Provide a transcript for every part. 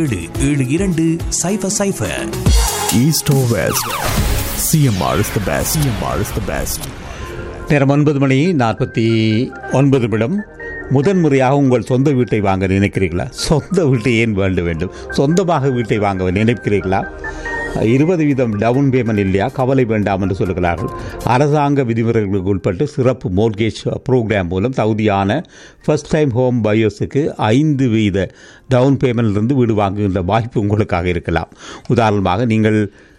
ஏழு ஏழு இரண்டு சைபர் சைபர் East or West, CMR is the best. CMR is the best. நேரம் ஒன்பது மணி நாற்பத்தி ஒன்பது நிமிடம் முதன்முறையாக உங்கள் சொந்த வீட்டை வாங்க நினைக்கிறீர்களா சொந்த வீட்டை ஏன் வேண்ட வேண்டும் சொந்தமாக வீட்டை வாங்க நினைக்கிறீர்களா இருபது வீதம் டவுன் பேமெண்ட் இல்லையா கவலை வேண்டாம் என்று சொல்லுகிறார்கள் அரசாங்க விதிமுறைகளுக்கு உட்பட்டு சிறப்பு மோர்கேஜ் ப்ரோக்ராம் மூலம் தகுதியான ஃபர்ஸ்ட் டைம் ஹோம் பயோஸுக்கு ஐந்து வீத டவுன் பேமெண்ட்லேருந்து வீடு வாங்குகின்ற வாய்ப்பு உங்களுக்காக இருக்கலாம் உதாரணமாக நீங்கள்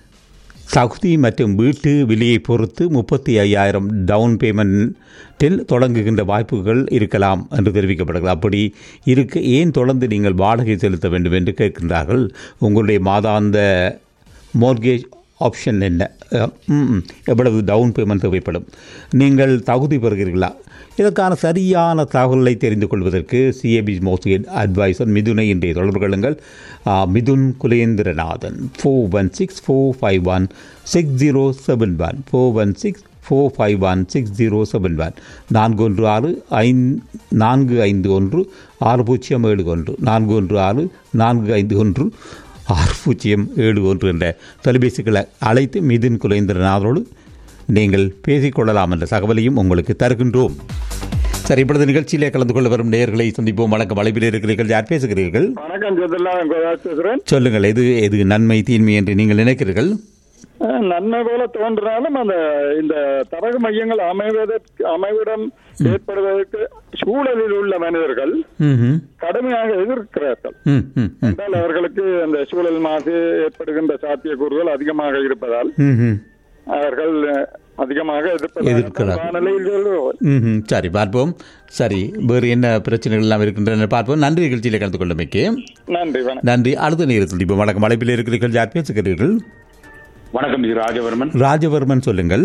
தகுதி மற்றும் வீட்டு விலையை பொறுத்து முப்பத்தி ஐயாயிரம் டவுன் பேமெண்ட்டில் தொடங்குகின்ற வாய்ப்புகள் இருக்கலாம் என்று தெரிவிக்கப்படுகிறது அப்படி இருக்க ஏன் தொடர்ந்து நீங்கள் வாடகை செலுத்த வேண்டும் என்று கேட்கின்றார்கள் உங்களுடைய மாதாந்த மோர்கேஜ் ஆப்ஷன் என்ன அஹ், ம், ம், எவ்வளவு டவுன் பேமெண்ட் தேவைப்படும் நீங்கள் தகுதி பெறுகிறீர்களா இதற்கான சரியான தகவலை தெரிந்து கொள்வதற்கு சிஏபி மோர்கேஜ் அட்வைசர் மிதுனை இன்றைய தொடர்பு கொள்ளுங்கள் ஆ, Mithun Kulendranathan four one six four five one six zero seven one four one six four five one six zero seven one நான்கு ஒன்று ஆறு ஐந்து நான்கு ஐந்து ஒன்று ஆறு பூஜ்ஜியம் ஏழு ஒன்று நான்கு ஒன்று ஆறு நான்கு ஐந்து ஒன்று ஆறு பூஜ்ஜியம் ஏழு ஒன்று என்ற தொலைபேசிகளை அழைத்து மிதுன் குலேந்திரநாதனோடு நீங்கள் பேசிக்கொள்ளலாம் என்ற தகவலையும் உங்களுக்கு தருகின்றோம் சரி இப்பொழுது நிகழ்ச்சியிலே கலந்து கொள்ள வரும் நேயர்களை சந்திப்போம் வணக்கம் அழைப்பில் இருக்கிறீர்கள் யார் பேசுகிறீர்கள் வணக்கம் ஜெதல்லா கோதாஸ் பேசுறேன் சொல்லுங்கள் எது எது நன்மை தீன்மை என்று நீங்கள் நினைக்கிறீர்கள் அஹ், நன்மை போல தோன்றினாலும் அந்த இந்த தரகு மையங்கள் அமைவதற்கு அமைவிடம் ஏற்படுவதற்கு சூழலில் உள்ள மனிதர்கள் ம்ஹும். கடுமையாக எதிர்க்கிறார்கள் ம் ம் ம் என்றால் அவர்களுக்கு அந்த சூழல் மாசு ஏற்படுகின்ற சாத்தியக்கூறுகள் அதிகமாக இருப்பதால் ம்ஹும். அவர்கள் அஹ், அதிகமாக எதிர்க்கிறார்கள். எதிர்ப்பதாக வானிலையில் சொல்லுவோம் ம்ஹும். சரி பார்ப்போம் சரி வேறு என்ன பிரச்சனைகள் எல்லாம் இருக்கின்றன பார்ப்போம் நன்றி நிகழ்ச்சியில் கலந்து கொண்டமைக்கு நன்றி வணக்கம் நன்றி அடுத்த நேரத்தில் இப்போ வணக்கம் அழைப்பில் இருக்கிறீர்கள் யார் பேசுகிறீர்கள் வணக்கம் இது ராஜவர்மன் ராஜவர்மன் சொல்லுங்கள்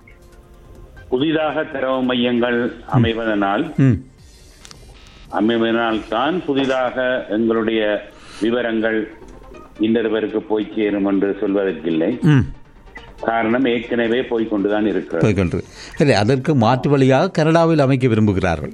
புதிதாக தரவு மையங்கள் அமைவதனால் ம் அமைவதனால் தான் புதிதாக எங்களுடைய விவரங்கள் இன்னொருவருக்கு போய் சேரும் என்று சொல்வதற்கில்லை ம் காரணம் ஏற்கனவே போய் கொண்டுதான் இருக்கிறது போய்கொண்டு இல்லை அதற்கு மாற்று வழியாக கனடாவில் அமைக்க விரும்புகிறார்கள்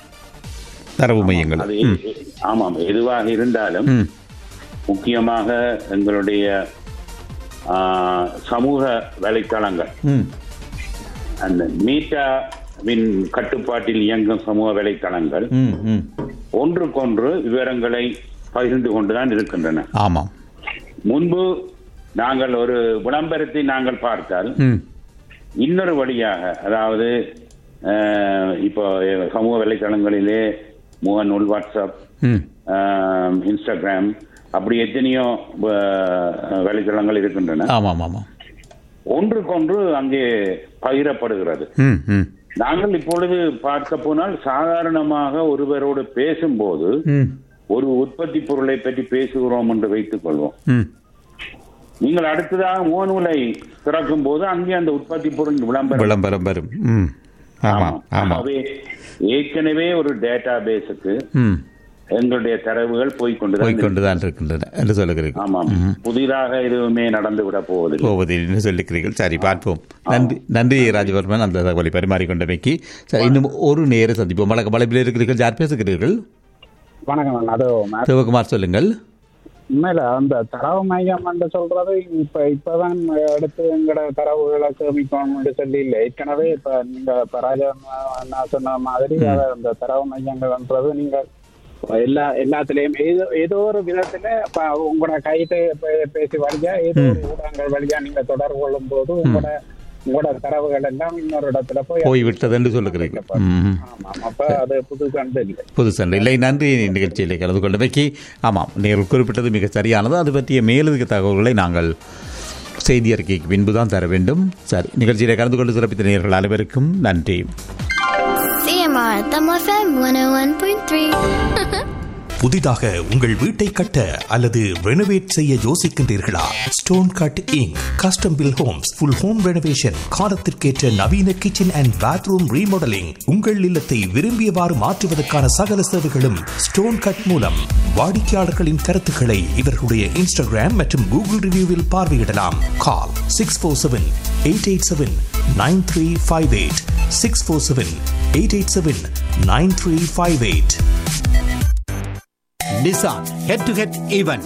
தரவு மையங்கள் அது ம் ஆமாம் எதுவாக இருந்தாலும் ம் முக்கியமாக எங்களுடைய ஆ, சமூக வலைத்தளங்கள் ம் அந்த மீட்டாவின் கட்டுப்பாட்டில் இயங்கும் சமூக வலைத்தளங்கள் ம் ம் ஒன்றுக்கொன்று விவரங்களை பகிர்ந்து கொண்டுதான் இருக்கின்றன ஆமாம் முன்பு நாங்கள் ஒரு விளம்பரத்தை நாங்கள் பார்த்தால் ம் இன்னொரு வழியாக அதாவது அஹ், இப்போ சமூக வலைத்தளங்களிலே முகநூல் வாட்ஸ்அப் ம் அஹ், இன்ஸ்டாகிராம் அப்படி எத்தனையோ அஹ், வலைத்தளங்கள் இருக்கின்றன ஆமாம் ஆமாம் ஒன்றுக்கொன்று அங்கே பகிரப்படுகிறது ம் ம் நாங்கள் இப்பொழுது பார்க்க போனால் சாதாரணமாக ஒருவரோடு பேசும்போது ம் ஒரு உற்பத்தி பொருளை பற்றி பேசுகிறோம் என்று வைத்துக் கொள்வோம் ம் நீங்கள் அடுத்ததாக முகநூலை திறக்கும் போது அங்கே அந்த உற்பத்தி பொருள் விளம்பரம் விளம்பரம் வரும் ம் ஆமாம் ஆமாம் ஆகவே ஏற்கனவே ஒரு டேட்டா பேஸுக்கு ம் எங்களுடைய தரவுகள் போய்கொண்டுதான் இருக்கு. போய்கொண்டுதான் இருக்கின்றன என்று சொல்லுகிறீர்கள் ஆமாம் புதிதாக எதுவுமே நடந்து விட போவதில்லை போவது என்று சொல்லிக்கிறீர்கள் சரி பார்ப்போம் நன்றி நன்றி ராஜவர்மன் அந்த தகவலை பரிமாறிக்கொண்டமைக்கு சரி இன்னும் ஒரு நேர சந்திப்போம் வழக்க வளைப்பில் இருக்கிறீர்கள் யார் பேசுகிறீர்கள் வணக்கம் அது சிவகுமார் சொல்லுங்கள் உண்மையில அந்த தரவு மையம் என்று சொல்றது இப்ப இப்பதான் எடுத்து எங்கட தரவுகளை சேமிக்கணும்னு சொல்லி இல்லை ஏற்கனவே இப்ப நீங்க பராஜ அண்ணா சொன்ன மாதிரி அத அந்த தரவு மையங்கள்ன்றது நீங்க எல்லா எல்லாத்துலயும் ஏதோ ஏதோ ஒரு விதத்துல இப்ப உங்களோட கைட்டு பேசி வழியா ஏதோ ஒரு ஊடகங்கள் வழியா நீங்க தொடர்பு கொள்ளும் போது உங்களோட உங்களோட தரவுகள் எல்லாம் இன்னொரு இடத்துல போய் போய் விட்டது என்று சொல்லுகிறீர்கள் ம் ஆமாம் அப்ப அது புது கண்டு இல்லை புது சண்டை இல்லை நன்றி நிகழ்ச்சியில் கலந்து கொண்டமைக்கு ஆமாம் நீங்கள் குறிப்பிட்டது மிக சரியானது அது பற்றிய மேலதிக தகவல்களை நாங்கள் செய்தி அறிக்கைக்கு பின்பு தான் தர வேண்டும் சரி நிகழ்ச்சியில் கலந்து கொண்டு சிறப்பித்த நேர்கள் அனைவருக்கும் நன்றி CMR Tamil FM 101.3. புதிதாக உங்கள் வீட்டை கட்ட அல்லது ரெனோவேட் செய்ய யோசிக்கின்றீர்களா stone cut ink custom bill homes full home renovation காலத்திற்கேற்ற நவீன கிச்சன் அண்ட் பாத்ரூம் ரீமாடலிங் உங்கள் இல்லத்தை விரும்பியவாறு மாற்றுவதற்கான சகல சேவைகளும் ஸ்டோன் கட் மூலம் வாடிக்கையாளர்களின் கருத்துக்களை இவர்களுடைய இன்ஸ்டாகிராம் மற்றும் கூகுள் ரிவ்யூவில் பார்வையிடலாம் call six four seven eight eight seven nine three five eight six four seven eight eight seven nine three five eight Nissan head to head event